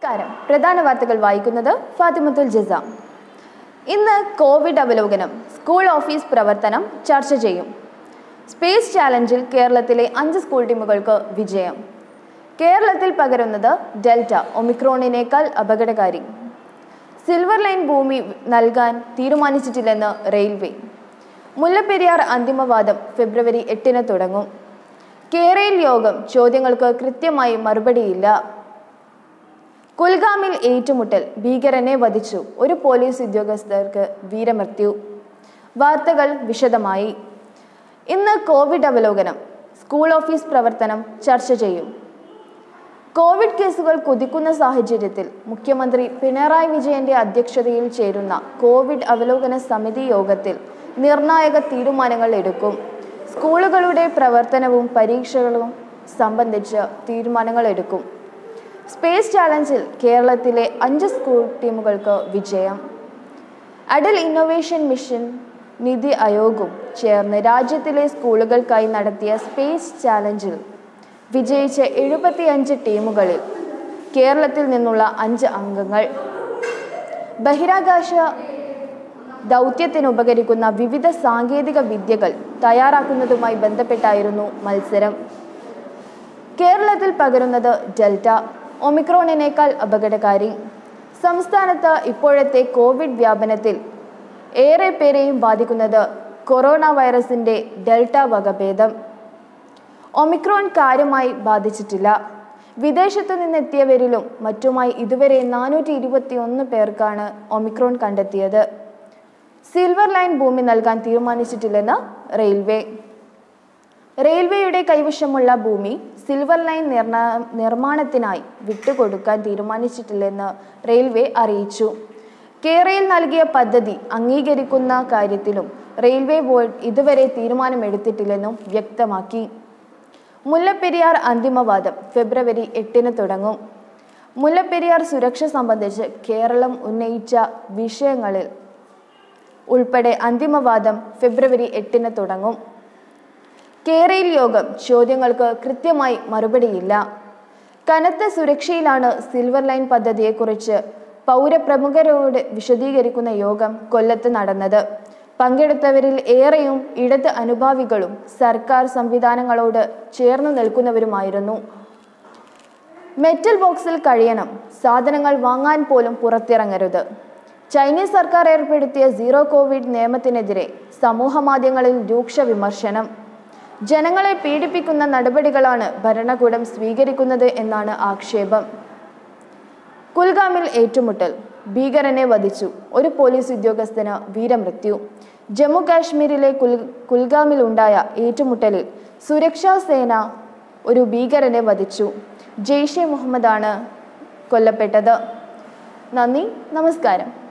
നമസ്കാരം പ്രധാന വാർത്തകൾ വായിക്കുന്നത് ഫാത്തിമത്തുൽ ജസ ഇന്ന് കോവിഡ് അവലോകനം സ്കൂൾ ഓഫീസ് പ്രവർത്തനം ചർച്ച ചെയ്യും സ്പേസ് ചാലഞ്ചിൽ കേരളത്തിലെ അഞ്ച് സ്കൂൾ ടീമുകൾക്ക് വിജയം കേരളത്തിൽ പകരുന്നത് ഡെൽറ്റ ഒമിക്രോണിനേക്കാൾ അപകടകാരി സിൽവർ ലൈൻ ഭൂമി നൽകാൻ തീരുമാനിച്ചിട്ടില്ലെന്ന് റെയിൽവേ മുല്ലപ്പെരിയാർ അന്തിമവാദം ഫെബ്രുവരി എട്ടിന് തുടങ്ങും കേരയിൽ യോഗം ചോദ്യങ്ങൾക്ക് കൃത്യമായി മറുപടിയില്ല കുൽഗാമിൽ ഏറ്റുമുട്ടൽ ഭീകരനെ വധിച്ചു ഒരു പോലീസ് ഉദ്യോഗസ്ഥർക്ക് വീരമൃത്യു വാർത്തകൾ വിശദമായി ഇന്ന് കോവിഡ് അവലോകനം സ്കൂൾ ഓഫീസ് പ്രവർത്തനം ചർച്ച ചെയ്യും കോവിഡ് കേസുകൾ കുതിക്കുന്ന സാഹചര്യത്തിൽ മുഖ്യമന്ത്രി പിണറായി വിജയന്റെ അധ്യക്ഷതയിൽ ചേരുന്ന കോവിഡ് അവലോകന സമിതി യോഗത്തിൽ നിർണായക തീരുമാനങ്ങൾ എടുക്കും സ്കൂളുകളുടെ പ്രവർത്തനവും പരീക്ഷകളും സംബന്ധിച്ച് തീരുമാനങ്ങൾ എടുക്കും സ്പേസ് ചാലഞ്ചിൽ കേരളത്തിലെ അഞ്ച് സ്കൂൾ ടീമുകൾക്ക് വിജയം അടൽ ഇന്നൊവേഷൻ മിഷൻ നിതി ആയോഗും ചേർന്ന് രാജ്യത്തിലെ സ്കൂളുകൾക്കായി നടത്തിയ സ്പേസ് ചാലഞ്ചിൽ വിജയിച്ച എഴുപത്തിയഞ്ച് ടീമുകളിൽ കേരളത്തിൽ നിന്നുള്ള അഞ്ച് അംഗങ്ങൾ ബഹിരാകാശ ദൗത്യത്തിന് ഉപകരിക്കുന്ന വിവിധ സാങ്കേതിക വിദ്യകൾ തയ്യാറാക്കുന്നതുമായി ബന്ധപ്പെട്ടായിരുന്നു മത്സരം കേരളത്തിൽ പകരുന്നത് ഡെൽറ്റ ഒമിക്രോണിനേക്കാൾ അപകടകാരി സംസ്ഥാനത്ത് ഇപ്പോഴത്തെ കോവിഡ് വ്യാപനത്തിൽ ഏറെ പേരെയും ബാധിക്കുന്നത് കൊറോണ വൈറസിന്റെ ഡെൽറ്റ വകഭേദം ഒമിക്രോൺ കാര്യമായി ബാധിച്ചിട്ടില്ല വിദേശത്തു നിന്നെത്തിയവരിലും മറ്റുമായി ഇതുവരെ നാനൂറ്റി ഇരുപത്തി ഒന്ന് പേർക്കാണ് ഒമിക്രോൺ കണ്ടെത്തിയത് സിൽവർ ലൈൻ ഭൂമി നൽകാൻ തീരുമാനിച്ചിട്ടില്ലെന്ന് റെയിൽവേ റെയിൽവേയുടെ കൈവശമുള്ള ഭൂമി സിൽവർ ലൈൻ നിർണ നിർമ്മാണത്തിനായി വിട്ടുകൊടുക്കാൻ തീരുമാനിച്ചിട്ടില്ലെന്ന് റെയിൽവേ അറിയിച്ചു കേരയിൽ നൽകിയ പദ്ധതി അംഗീകരിക്കുന്ന കാര്യത്തിലും റെയിൽവേ ബോർഡ് ഇതുവരെ തീരുമാനമെടുത്തിട്ടില്ലെന്നും വ്യക്തമാക്കി മുല്ലപ്പെരിയാർ അന്തിമവാദം ഫെബ്രുവരി എട്ടിന് തുടങ്ങും മുല്ലപ്പെരിയാർ സുരക്ഷ സംബന്ധിച്ച് കേരളം ഉന്നയിച്ച വിഷയങ്ങളിൽ ഉൾപ്പെടെ അന്തിമവാദം ഫെബ്രുവരി എട്ടിന് തുടങ്ങും കേരയിൽ യോഗം ചോദ്യങ്ങൾക്ക് കൃത്യമായി മറുപടിയില്ല കനത്ത സുരക്ഷയിലാണ് സിൽവർ ലൈൻ പദ്ധതിയെക്കുറിച്ച് പൗരപ്രമുഖരോട് വിശദീകരിക്കുന്ന യോഗം കൊല്ലത്ത് നടന്നത് പങ്കെടുത്തവരിൽ ഏറെയും ഇടത് അനുഭാവികളും സർക്കാർ സംവിധാനങ്ങളോട് ചേർന്ന് നിൽക്കുന്നവരുമായിരുന്നു മെറ്റൽ ബോക്സിൽ കഴിയണം സാധനങ്ങൾ വാങ്ങാൻ പോലും പുറത്തിറങ്ങരുത് ചൈനീസ് സർക്കാർ ഏർപ്പെടുത്തിയ സീറോ കോവിഡ് നിയമത്തിനെതിരെ സമൂഹ മാധ്യമങ്ങളിൽ രൂക്ഷ വിമർശനം ജനങ്ങളെ പീഡിപ്പിക്കുന്ന നടപടികളാണ് ഭരണകൂടം സ്വീകരിക്കുന്നത് എന്നാണ് ആക്ഷേപം കുൽഗാമിൽ ഏറ്റുമുട്ടൽ ഭീകരനെ വധിച്ചു ഒരു പോലീസ് ഉദ്യോഗസ്ഥന് വീരമൃത്യു ജമ്മു കാശ്മീരിലെ കുൽ കുൽഗാമിൽ ഉണ്ടായ ഏറ്റുമുട്ടലിൽ സുരക്ഷാ സേന ഒരു ഭീകരനെ വധിച്ചു ജെയ്ഷെ മുഹമ്മദാണ് കൊല്ലപ്പെട്ടത് നന്ദി നമസ്കാരം